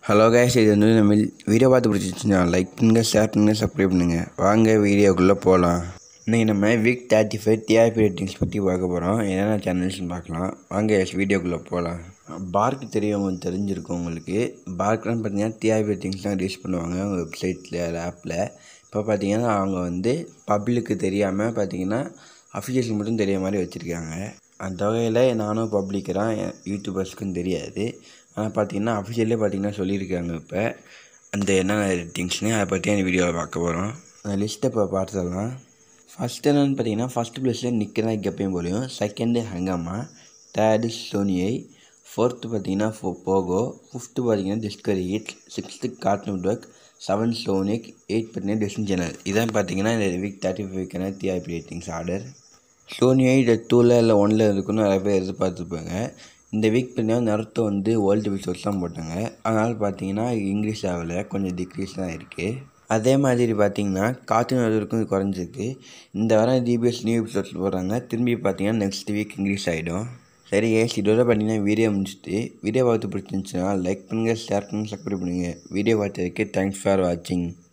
hello guys இது வந்து நம்ம வீடியோ பார்த்து பிடிச்சிச்சுன்னா லைக் பண்ணுங்கள் ஷேர் பண்ணுங்கள் சப்ஸ்கிரைப் பண்ணுங்கள் வாங்க வீடியோக்குள்ளே போகலாம் இன்றைக்கி நம்ம week thirty five TRP ratings பற்றி பார்க்க போகிறோம் என்னென்ன சேனல்ஸ்னு பார்க்கலாம் வாங்க எஸ் வீடியோக்குள்ளே போகலாம் பார்க்கு தெரியவங்க தெரிஞ்சிருக்கும் உங்களுக்கு பார்க்லாம் பார்த்தீங்கன்னா டிஆர்பி ரேட்டிங்ஸ்லாம் ரிலீஸ் பண்ணுவாங்க அவங்க வெப்சைட்டில் ஆப்பில் இப்போ பார்த்தீங்கன்னா அவங்க வந்து பப்ளிக்கு தெரியாமல் பார்த்தீங்கன்னா அஃபிஷியல்ஸ் மட்டும் தெரிய மாதிரி வச்சுருக்காங்க அந்த வகையில் நானும் பப்ளிக்கராக யூடியூபர்ஸ்க்கும் தெரியாது ஆனால் பார்த்தீங்கன்னா அஃபிஷியலே பார்த்தீங்கன்னா சொல்லியிருக்காங்க இப்போ அந்த என்னென்ன ரேட்டிங்ஸ்னு அதை பற்றி அந்த வீடியோவில் பார்க்க போகிறோம் அந்த லிஸ்ட்டை இப்போ பார்த்துடலாம் ஃபஸ்ட் என்னென்னு பார்த்தீங்கன்னா ஃபஸ்ட் ப்ளேஸில் நிற்கிறதா எப்பயும் போலையும் செகண்டு ஹங்காமா தேர்டு சோனியை ஃபோர்த்து பார்த்தீங்கன்னா ஃபோ போகோ ஃபிஃப்த்து பார்த்தீங்கன்னா Discovery hit sixth cartoon network seven Sonic eight பார்த்தீங்கன்னா டிஸ்னி சேனல் இதான் பார்த்தீங்கன்னா இந்த வீக் தேர்ட்டி ஃபைவ்க்கான டிஆர்பி ரேட்டிங்ஸ் ஆர்டர் சோனியை இந்த டூவில் இல்லை ஒனில் இருக்குன்னு நிறைய பேர் எதிர்பார்த்துருப்பாங்க இந்த வீக் பார்த்தீங்கன்னா நருத்தோ வந்து வேர்ல்டு எபிசோட்ஸ் தான் போட்டாங்க அதனால் பார்த்தீங்கன்னா இங்கிலீஷ் ஆகலை கொஞ்சம் டிக்ரீஸ் தான் இருக்குது அதே மாதிரி பார்த்தீங்கன்னா கார்ட்டூன் நடுவருக்கும் குறைஞ்சிருக்கு இந்த வாரம் டிபிஎஸ் நியூ எபிசோட்ஸ் போடுறாங்க திரும்பி பார்த்தீங்கன்னா நெக்ஸ்ட் வீக் இங்கிலீஷ் ஆகிடும் சரி ஏஸ் இதோட பார்த்தீங்கன்னா வீடியோ முடிச்சுட்டு வீடியோ பார்த்து பிடிச்சிருந்துச்சுன்னா லைக் பண்ணுங்கள் ஷேர் பண்ணுங்கள் சப்ஸ்கிரைப் பண்ணுங்கள் வீடியோ பார்த்ததுக்கு தேங்க்ஸ் ஃபார் வாட்சிங்